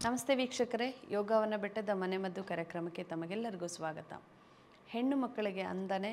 ನಮಸ್ತೆ ವೀಕ್ಷಕರೇ ಯೋಗವನ್ನು ಬೆಟ್ಟದ ಮನೆಮದ್ದು ಕಾರ್ಯಕ್ರಮಕ್ಕೆ ತಮಗೆಲ್ಲರಿಗೂ ಸ್ವಾಗತ ಹೆಣ್ಣು ಮಕ್ಕಳಿಗೆ ಅಂದನೆ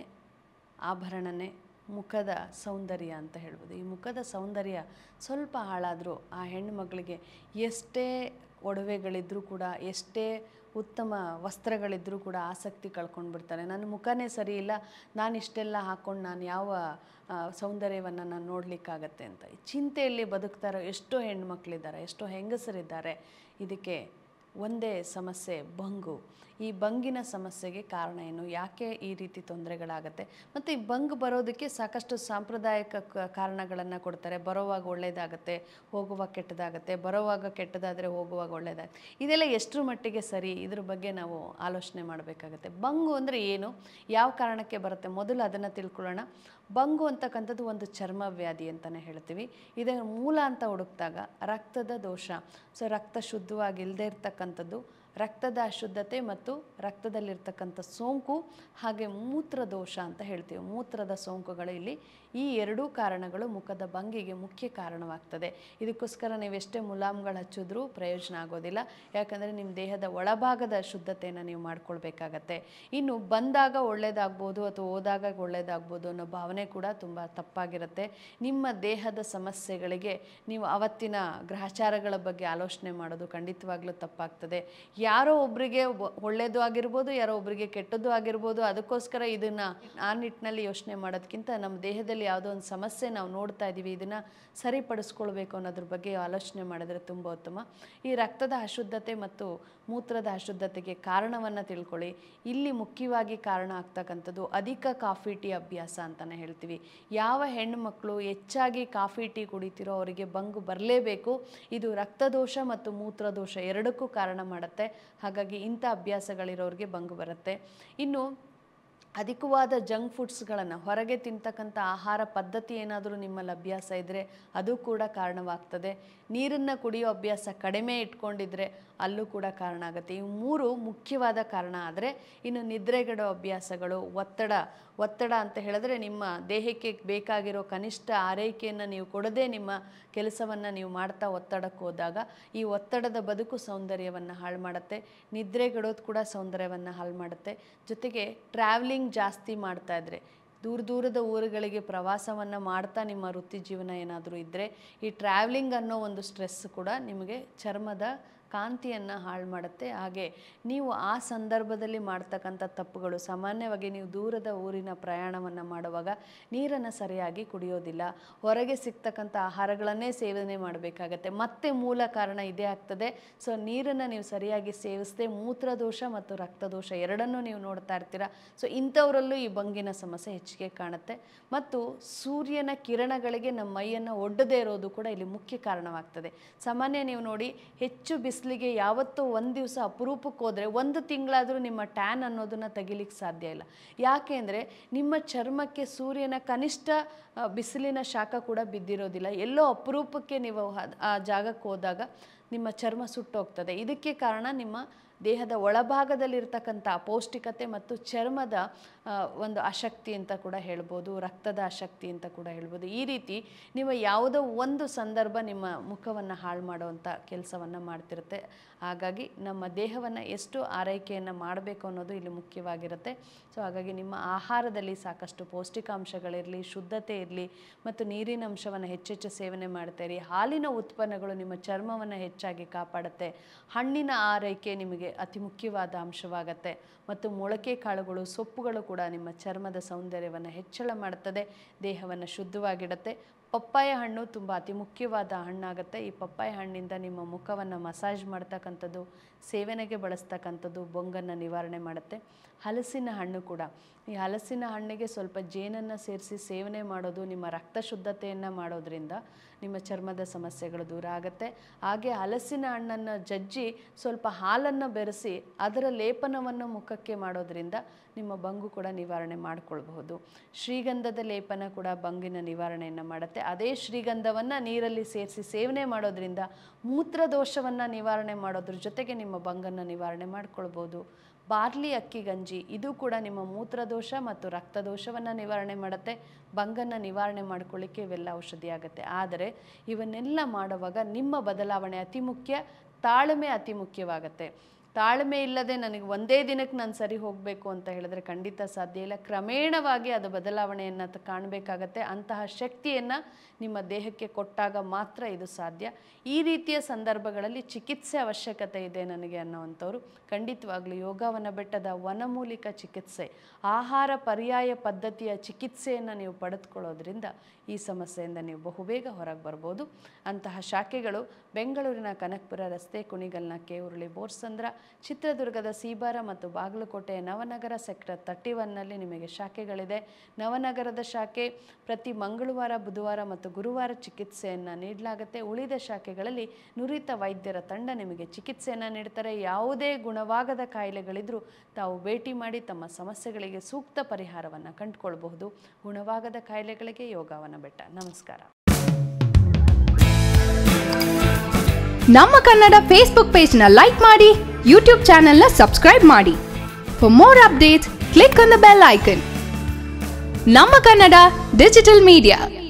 ಆಭರಣನೇ ಮುಖದ ಸೌಂದರ್ಯ ಅಂತ ಹೇಳ್ಬೋದು ಈ ಮುಖದ ಸೌಂದರ್ಯ ಸ್ವಲ್ಪ ಹಾಳಾದರೂ ಆ ಹೆಣ್ಣು ಮಕ್ಕಳಿಗೆ ಎಷ್ಟೇ ಒಡವೆಗಳಿದ್ದರೂ ಕೂಡ ಎಷ್ಟೇ ಉತ್ತಮ ವಸ್ತ್ರಗಳಿದ್ದರೂ ಕೂಡ ಆಸಕ್ತಿ ಕಳ್ಕೊಂಡು ಬಿಡ್ತಾರೆ ನನ್ನ ಮುಖನೇ ಸರಿ ಇಲ್ಲ ನಾನು ಇಷ್ಟೆಲ್ಲ ಹಾಕ್ಕೊಂಡು ನಾನು ಯಾವ ಆ, ಸೌಂದರ್ಯವನ್ನು ನಾನು ನೋಡಲಿಕ್ಕಾಗತ್ತೆ ಅಂತ ಈ ಚಿಂತೆಯಲ್ಲಿ ಬದುಕ್ತಾರೋ ಎಷ್ಟೋ ಹೆಣ್ಮಕ್ಳಿದ್ದಾರೆ ಎಷ್ಟೋ ಹೆಂಗಸರಿದ್ದಾರೆ ಇದಕ್ಕೆ ಒಂದೇ ಸಮಸ್ಯೆ ಬಂಗು ಈ ಬಂಗಿನ ಸಮಸ್ಯೆಗೆ ಕಾರಣ ಏನು ಯಾಕೆ ಈ ರೀತಿ ತೊಂದರೆಗಳಾಗತ್ತೆ ಮತ್ತು ಈ ಬಂಗ್ ಬರೋದಕ್ಕೆ ಸಾಕಷ್ಟು ಸಾಂಪ್ರದಾಯಿಕ ಕ- ಕಾರಣಗಳನ್ನು ಕೊಡ್ತಾರೆ ಬರೋವಾಗ ಒಳ್ಳೆಯದಾಗತ್ತೆ ಹೋಗುವಾಗ ಕೆಟ್ಟದಾಗತ್ತೆ ಬರೋವಾಗ ಕೆಟ್ಟದಾದರೆ ಹೋಗುವಾಗ ಒಳ್ಳೆಯದಾಗತ್ತೆ ಇದೆಲ್ಲ ಎಷ್ಟರ ಮಟ್ಟಿಗೆ ಸರಿ ಇದ್ರ ಬಗ್ಗೆ ನಾವು ಆಲೋಚನೆ ಮಾಡಬೇಕಾಗತ್ತೆ ಬಂಗು ಅಂದರೆ ಏನು ಯಾವ ಕಾರಣಕ್ಕೆ ಬರುತ್ತೆ ಮೊದಲು ಅದನ್ನು ತಿಳ್ಕೊಳ್ಳೋಣ ಬಂಗು ಅಂತಕ್ಕಂಥದ್ದು ಒಂದು ಚರ್ಮ ವ್ಯಾಧಿ ಅಂತಲೇ ಹೇಳ್ತೀವಿ ಇದರ ಮೂಲ ಅಂತ ಹುಡುಕ್ದಾಗ ರಕ್ತದ ದೋಷ ಸೊ ರಕ್ತ ಶುದ್ಧವಾಗಿಲ್ಲದೆ ಇರ್ತಕ್ಕಂಥದ್ದು ರಕ್ತದ ಅಶುದ್ಧತೆ ಮತ್ತು ರಕ್ತದಲ್ಲಿರ್ತಕ್ಕಂಥ ಸೋಂಕು ಹಾಗೆ ಮೂತ್ರದೋಷ ಅಂತ ಹೇಳ್ತೀವಿ ಮೂತ್ರದ ಸೋಂಕುಗಳು ಇಲ್ಲಿ ಈ ಎರಡೂ ಕಾರಣಗಳು ಮುಖದ ಭಂಗಿಗೆ ಮುಖ್ಯ ಕಾರಣವಾಗ್ತದೆ ಇದಕ್ಕೋಸ್ಕರ ನೀವು ಎಷ್ಟೇ ಮುಲಾಮ್ಗಳು ಹಚ್ಚಿದ್ರೂ ಪ್ರಯೋಜನ ಆಗೋದಿಲ್ಲ ಯಾಕಂದರೆ ನಿಮ್ಮ ದೇಹದ ಒಳಭಾಗದ ಶುದ್ಧತೆಯನ್ನು ನೀವು ಮಾಡ್ಕೊಳ್ಬೇಕಾಗತ್ತೆ ಇನ್ನು ಬಂದಾಗ ಒಳ್ಳೇದಾಗ್ಬೋದು ಅಥವಾ ಹೋದಾಗ ಒಳ್ಳೇದಾಗ್ಬೋದು ಅನ್ನೋ ಭಾವನೆ ಕೂಡ ತುಂಬ ತಪ್ಪಾಗಿರುತ್ತೆ ನಿಮ್ಮ ದೇಹದ ಸಮಸ್ಯೆಗಳಿಗೆ ನೀವು ಅವತ್ತಿನ ಗ್ರಹಚಾರಗಳ ಬಗ್ಗೆ ಆಲೋಚನೆ ಮಾಡೋದು ಖಂಡಿತವಾಗ್ಲೂ ತಪ್ಪಾಗ್ತದೆ ಯಾರೋ ಒಬ್ಬರಿಗೆ ಒಳ್ಳೆಯದು ಆಗಿರ್ಬೋದು ಯಾರೋ ಒಬ್ಬರಿಗೆ ಕೆಟ್ಟದ್ದು ಆಗಿರ್ಬೋದು ಅದಕ್ಕೋಸ್ಕರ ಇದನ್ನು ಆ ನಿಟ್ಟಿನಲ್ಲಿ ಯೋಚನೆ ಮಾಡೋದಕ್ಕಿಂತ ನಮ್ಮ ದೇಹದಲ್ಲಿ ಯಾವುದೋ ಒಂದು ಸಮಸ್ಯೆ ನಾವು ನೋಡ್ತಾ ಇದ್ದೀವಿ ಇದನ್ನು ಸರಿಪಡಿಸ್ಕೊಳ್ಬೇಕು ಅನ್ನೋದ್ರ ಬಗ್ಗೆ ಆಲೋಚನೆ ಮಾಡಿದ್ರೆ ತುಂಬ ಉತ್ತಮ ಈ ರಕ್ತದ ಅಶುದ್ಧತೆ ಮತ್ತು ಮೂತ್ರದ ಅಶುದ್ಧತೆಗೆ ಕಾರಣವನ್ನು ತಿಳ್ಕೊಳ್ಳಿ ಇಲ್ಲಿ ಮುಖ್ಯವಾಗಿ ಕಾರಣ ಆಗ್ತಕ್ಕಂಥದ್ದು ಅಧಿಕ ಕಾಫಿ ಟೀ ಅಭ್ಯಾಸ ಅಂತಲೇ ಹೇಳ್ತೀವಿ ಯಾವ ಹೆಣ್ಣು ಮಕ್ಕಳು ಹೆಚ್ಚಾಗಿ ಕಾಫಿ ಟೀ ಕುಡಿತಿರೋ ಅವರಿಗೆ ಬಂಗು ಬರಲೇಬೇಕು ಇದು ರಕ್ತದೋಷ ಮತ್ತು ಮೂತ್ರದೋಷ ಎರಡಕ್ಕೂ ಕಾರಣ ಮಾಡುತ್ತೆ ಹಾಗಾಗಿ ಇಂಥ ಅಭ್ಯಾಸಗಳಿರೋರಿಗೆ ಬಂಗು ಬರುತ್ತೆ ಇನ್ನು ಅಧಿಕವಾದ ಜಂಕ್ ಫುಡ್ಸ್ಗಳನ್ನು ಹೊರಗೆ ತಿಂತಕ್ಕಂಥ ಆಹಾರ ಪದ್ಧತಿ ಏನಾದರೂ ನಿಮ್ಮಲ್ಲಿ ಅಭ್ಯಾಸ ಇದ್ದರೆ ಅದು ಕೂಡ ಕಾರಣವಾಗ್ತದೆ ನೀರನ್ನು ಕುಡಿಯೋ ಅಭ್ಯಾಸ ಕಡಿಮೆ ಇಟ್ಕೊಂಡಿದ್ರೆ ಅಲ್ಲೂ ಕೂಡ ಕಾರಣ ಆಗುತ್ತೆ ಈ ಮೂರು ಮುಖ್ಯವಾದ ಕಾರಣ ಆದರೆ ಇನ್ನು ನಿದ್ರೆಗೆಡೋ ಅಭ್ಯಾಸಗಳು ಒತ್ತಡ ಒತ್ತಡ ಅಂತ ಹೇಳಿದ್ರೆ ನಿಮ್ಮ ದೇಹಕ್ಕೆ ಬೇಕಾಗಿರೋ ಕನಿಷ್ಠ ಆರೈಕೆಯನ್ನು ನೀವು ಕೊಡದೆ ನಿಮ್ಮ ಕೆಲಸವನ್ನು ನೀವು ಮಾಡ್ತಾ ಒತ್ತಡಕ್ಕೆ ಹೋದಾಗ ಈ ಒತ್ತಡದ ಬದುಕು ಸೌಂದರ್ಯವನ್ನು ಹಾಳು ಮಾಡುತ್ತೆ ನಿದ್ರೆಗೆಡೋದು ಕೂಡ ಸೌಂದರ್ಯವನ್ನು ಹಾಳು ಮಾಡುತ್ತೆ ಜೊತೆಗೆ ಟ್ರಾವೆಲಿಂಗ್ ಜಾಸ್ತಿ ಮಾಡ್ತಾ ಇದ್ರೆ ದೂರ ದೂರದ ಊರುಗಳಿಗೆ ಪ್ರವಾಸವನ್ನು ಮಾಡ್ತಾ ನಿಮ್ಮ ವೃತ್ತಿ ಜೀವನ ಏನಾದರೂ ಇದ್ದರೆ ಈ ಟ್ರಾವೆಲಿಂಗ್ ಅನ್ನೋ ಒಂದು ಸ್ಟ್ರೆಸ್ ಕೂಡ ನಿಮಗೆ ಚರ್ಮದ ಕಾಂತಿಯನ್ನು ಹಾಳು ಮಾಡುತ್ತೆ ಹಾಗೆ ನೀವು ಆ ಸಂದರ್ಭದಲ್ಲಿ ಮಾಡ್ತಕ್ಕಂಥ ತಪ್ಪುಗಳು ಸಾಮಾನ್ಯವಾಗಿ ನೀವು ದೂರದ ಊರಿನ ಪ್ರಯಾಣವನ್ನು ಮಾಡುವಾಗ ನೀರನ್ನು ಸರಿಯಾಗಿ ಕುಡಿಯೋದಿಲ್ಲ ಹೊರಗೆ ಸಿಗ್ತಕ್ಕಂಥ ಆಹಾರಗಳನ್ನೇ ಸೇವನೆ ಮಾಡಬೇಕಾಗತ್ತೆ ಮತ್ತೆ ಮೂಲ ಕಾರಣ ಇದೇ ಆಗ್ತದೆ ಸೊ ನೀರನ್ನು ನೀವು ಸರಿಯಾಗಿ ಸೇವಿಸದೆ ಮೂತ್ರದೋಷ ಮತ್ತು ರಕ್ತದೋಷ ಎರಡನ್ನೂ ನೀವು ನೋಡ್ತಾ ಇರ್ತೀರ ಸೊ ಇಂಥವರಲ್ಲೂ ಈ ಬಂಗಿನ ಸಮಸ್ಯೆ ಹೆಚ್ಚಿಗೆ ಕಾಣುತ್ತೆ ಮತ್ತು ಸೂರ್ಯನ ಕಿರಣಗಳಿಗೆ ನಮ್ಮ ಮೈಯನ್ನು ಒಡ್ಡದೇ ಇರೋದು ಕೂಡ ಇಲ್ಲಿ ಮುಖ್ಯ ಕಾರಣವಾಗ್ತದೆ ಸಾಮಾನ್ಯ ನೀವು ನೋಡಿ ಹೆಚ್ಚು ಬಿಸಿಲಿಗೆ ಯಾವತ್ತೂ ಒಂದು ದಿವಸ ಅಪರೂಪಕ್ಕೆ ಹೋದರೆ ಒಂದು ತಿಂಗಳಾದರೂ ನಿಮ್ಮ ಟ್ಯಾನ್ ಅನ್ನೋದನ್ನು ತೆಗಿಲಿಕ್ಕೆ ಸಾಧ್ಯ ಇಲ್ಲ ಯಾಕೆ ಅಂದರೆ ನಿಮ್ಮ ಚರ್ಮಕ್ಕೆ ಸೂರ್ಯನ ಕನಿಷ್ಠ ಆ, ಬಿಸಿಲಿನ ಶಾಖ ಕೂಡ ಬಿದ್ದಿರೋದಿಲ್ಲ ಎಲ್ಲೋ ಅಪರೂಪಕ್ಕೆ ನೀವು ಅದ್- ಆ ಜಾಗಕ್ಕೆ ಹೋದಾಗ ನಿಮ್ಮ ಚರ್ಮ ಸುಟ್ಟೋಗ್ತದೆ ಇದಕ್ಕೆ ಕಾರಣ ನಿಮ್ಮ ದೇಹದ ಒಳಭಾಗದಲ್ಲಿರ್ತಕ್ಕಂಥ ಅಪೌಷ್ಟಿಕತೆ ಮತ್ತು ಚರ್ಮದ ಆ, ಒಂದು ಅಶಕ್ತಿ ಅಂತ ಕೂಡ ಹೇಳ್ಬೋದು ರಕ್ತದ ಅಶಕ್ತಿ ಅಂತ ಕೂಡ ಹೇಳ್ಬೋದು ಈ ರೀತಿ ನೀವು ಯಾವುದೋ ಒಂದು ಸಂದರ್ಭ ನಿಮ್ಮ ಮುಖವನ್ನು ಹಾಳು ಮಾಡುವಂಥ ಕೆಲಸವನ್ನು ಮಾಡ್ತಿರುತ್ತೆ ಹಾಗಾಗಿ ನಮ್ಮ ದೇಹವನ್ನು ಎಷ್ಟು ಆರೈಕೆಯನ್ನು ಮಾಡಬೇಕು ಅನ್ನೋದು ಇಲ್ಲಿ ಮುಖ್ಯವಾಗಿರುತ್ತೆ ಸೊ ಹಾಗಾಗಿ ನಿಮ್ಮ ಆಹಾರದಲ್ಲಿ ಸಾಕಷ್ಟು ಪೌಷ್ಟಿಕಾಂಶಗಳಿರಲಿ ಶುದ್ಧತೆ ಇರಲಿ ಮತ್ತು ನೀರಿನ ಅಂಶವನ್ನು ಹೆಚ್ಚೆಚ್ಚು ಸೇವನೆ ಮಾಡ್ತಾ ಇರಿ ಹಾಲಿನ ಉತ್ಪನ್ನಗಳು ನಿಮ್ಮ ಚರ್ಮವನ್ನು ಹೆಚ್ಚಾಗಿ ಕಾಪಾಡುತ್ತೆ ಹಣ್ಣಿನ ಆರೈಕೆ ನಿಮಗೆ ಅತಿ ಮುಖ್ಯವಾದ ಅಂಶವಾಗತ್ತೆ ಮತ್ತು ಮೊಳಕೆ ಕಾಳುಗಳು ಸೊಪ್ಪುಗಳು ಕೂಡ ನಿಮ್ಮ ಚರ್ಮದ ಸೌಂದರ್ಯವನ್ನು ಹೆಚ್ಚಳ ಮಾಡುತ್ತದೆ ದೇಹವನ್ನು ಶುದ್ಧವಾಗಿಡುತ್ತೆ ಪಪ್ಪಾಯ ಹಣ್ಣು ತುಂಬ ಅತಿ ಮುಖ್ಯವಾದ ಹಣ್ಣಾಗುತ್ತೆ ಈ ಪಪ್ಪಾಯ ಹಣ್ಣಿಂದ ನಿಮ್ಮ ಮುಖವನ್ನು ಮಸಾಜ್ ಮಾಡ್ತಕ್ಕಂಥದ್ದು ಸೇವನೆಗೆ ಬಳಸ್ತಕ್ಕಂಥದ್ದು ಬೊಂಗನ್ನು ನಿವಾರಣೆ ಮಾಡುತ್ತೆ ಹಲಸಿನ ಹಣ್ಣು ಕೂಡ ಈ ಹಲಸಿನ ಹಣ್ಣಿಗೆ ಸ್ವಲ್ಪ ಜೇನನ್ನು ಸೇರಿಸಿ ಸೇವನೆ ಮಾಡೋದು ನಿಮ್ಮ ರಕ್ತ ಶುದ್ಧತೆಯನ್ನು ಮಾಡೋದ್ರಿಂದ ನಿಮ್ಮ ಚರ್ಮದ ಸಮಸ್ಯೆಗಳು ದೂರ ಆಗುತ್ತೆ ಹಾಗೆ ಹಲಸಿನ ಹಣ್ಣನ್ನು ಜಜ್ಜಿ ಸ್ವಲ್ಪ ಹಾಲನ್ನು ಬೆರೆಸಿ ಅದರ ಲೇಪನವನ್ನು ಮುಖಕ್ಕೆ ಮಾಡೋದ್ರಿಂದ ನಿಮ್ಮ ಬಂಗು ಕೂಡ ನಿವಾರಣೆ ಮಾಡಿಕೊಳ್ಬಹುದು ಶ್ರೀಗಂಧದ ಲೇಪನ ಕೂಡ ಬಂಗಿನ ನಿವಾರಣೆಯನ್ನು ಮಾಡುತ್ತೆ ಅದೇ ಶ್ರೀಗಂಧವನ್ನು ನೀರಲ್ಲಿ ಸೇರಿಸಿ ಸೇವನೆ ಮಾಡೋದ್ರಿಂದ ಮೂತ್ರದೋಷವನ್ನು ನಿವಾರಣೆ ಮಾಡೋದ್ರ ಜೊತೆಗೆ ನಿಮ್ಮ ಬಂಗನ್ನು ನಿವಾರಣೆ ಮಾಡ್ಕೊಳ್ಬೋದು ಬಾರ್ಲಿ ಅಕ್ಕಿ ಗಂಜಿ ಇದು ಕೂಡ ನಿಮ್ಮ ಮೂತ್ರದೋಷ ಮತ್ತು ರಕ್ತದೋಷವನ್ನು ನಿವಾರಣೆ ಮಾಡುತ್ತೆ ಬಂಗನ್ನು ನಿವಾರಣೆ ಮಾಡ್ಕೊಳ್ಳಿಕ್ಕೆ ಇವೆಲ್ಲ ಔಷಧಿ ಆಗುತ್ತೆ ಆದರೆ ಇವನ್ನೆಲ್ಲ ಮಾಡುವಾಗ ನಿಮ್ಮ ಬದಲಾವಣೆ ಅತಿ ಮುಖ್ಯ ತಾಳ್ಮೆ ಅತಿ ಮುಖ್ಯವಾಗತ್ತೆ ತಾಳ್ಮೆ ಇಲ್ಲದೆ ನನಗೆ ಒಂದೇ ದಿನಕ್ಕೆ ನಾನು ಸರಿ ಹೋಗಬೇಕು ಅಂತ ಹೇಳಿದ್ರೆ ಖಂಡಿತ ಸಾಧ್ಯ ಇಲ್ಲ ಕ್ರಮೇಣವಾಗಿ ಅದು ಬದಲಾವಣೆಯನ್ನು ತ- ಕಾಣಬೇಕಾಗತ್ತೆ ಅಂತಹ ಶಕ್ತಿಯನ್ನು ನಿಮ್ಮ ದೇಹಕ್ಕೆ ಕೊಟ್ಟಾಗ ಮಾತ್ರ ಇದು ಸಾಧ್ಯ ಈ ರೀತಿಯ ಸಂದರ್ಭಗಳಲ್ಲಿ ಚಿಕಿತ್ಸೆ ಅವಶ್ಯಕತೆ ಇದೆ ನನಗೆ ಅನ್ನೋವಂಥವ್ರು ಖಂಡಿತವಾಗ್ಲೂ ಯೋಗವನ ಬೆಟ್ಟದ ವನಮೂಲಿಕ ಚಿಕಿತ್ಸೆ ಆಹಾರ ಪರ್ಯಾಯ ಪದ್ಧತಿಯ ಚಿಕಿತ್ಸೆಯನ್ನು ನೀವು ಪಡೆದುಕೊಳ್ಳೋದ್ರಿಂದ ಈ ಸಮಸ್ಯೆಯಿಂದ ನೀವು ಬಹುಬೇಗ ಹೊರಗೆ ಬರ್ಬೋದು ಅಂತಹ ಶಾಖೆಗಳು ಬೆಂಗಳೂರಿನ ಕನಕಪುರ ರಸ್ತೆ ಕುಣಿಗಲ್ನ ಕೇವುರುಳಿ ಬೋರ್ಸಂದ್ರ ಚಿತ್ರದುರ್ಗದ ಸೀಬಾರ ಮತ್ತು ಬಾಗಲಕೋಟೆಯ ನವನಗರ ಸೆಕ್ಟರ್ ತರ್ಟಿ ಒನ್ನಲ್ಲಿ ನಿಮಗೆ ಶಾಖೆಗಳಿದೆ ನವನಗರದ ಶಾಖೆ ಪ್ರತಿ ಮಂಗಳವಾರ ಬುಧವಾರ ಮತ್ತು ಗುರುವಾರ ಚಿಕಿತ್ಸೆಯನ್ನು ನೀಡಲಾಗುತ್ತೆ ಉಳಿದ ಶಾಖೆಗಳಲ್ಲಿ ನುರಿತ ವೈದ್ಯರ ತಂಡ ನಿಮಗೆ ಚಿಕಿತ್ಸೆಯನ್ನು ನೀಡ್ತಾರೆ ಯಾವುದೇ ಗುಣವಾಗದ ಕಾಯಿಲೆಗಳಿದ್ರೂ ತಾವು ಭೇಟಿ ಮಾಡಿ ತಮ್ಮ ಸಮಸ್ಯೆಗಳಿಗೆ ಸೂಕ್ತ ಪರಿಹಾರವನ್ನು ಕಂಡುಕೊಳ್ಬಹುದು ಗುಣವಾಗದ ಕಾಯಿಲೆಗಳಿಗೆ ಯೋಗವನ ಬೆಟ್ಟ ನಮಸ್ಕಾರ ನಮ್ಮ ಕನ್ನಡ ಫೇಸ್ಬುಕ್ ಪೇಜ್ ನ ಲೈಕ್ ಮಾಡಿ ಯೂಟ್ಯೂಬ್ ಚಾನೆಲ್ ನ ಸಬ್ಸ್ಕ್ರೈಬ್ ಮಾಡಿ for more updates click on the bell icon ನಮ್ಮ ಕನ್ನಡ ಡಿಜಿಟಲ್ ಮೀಡಿಯಾ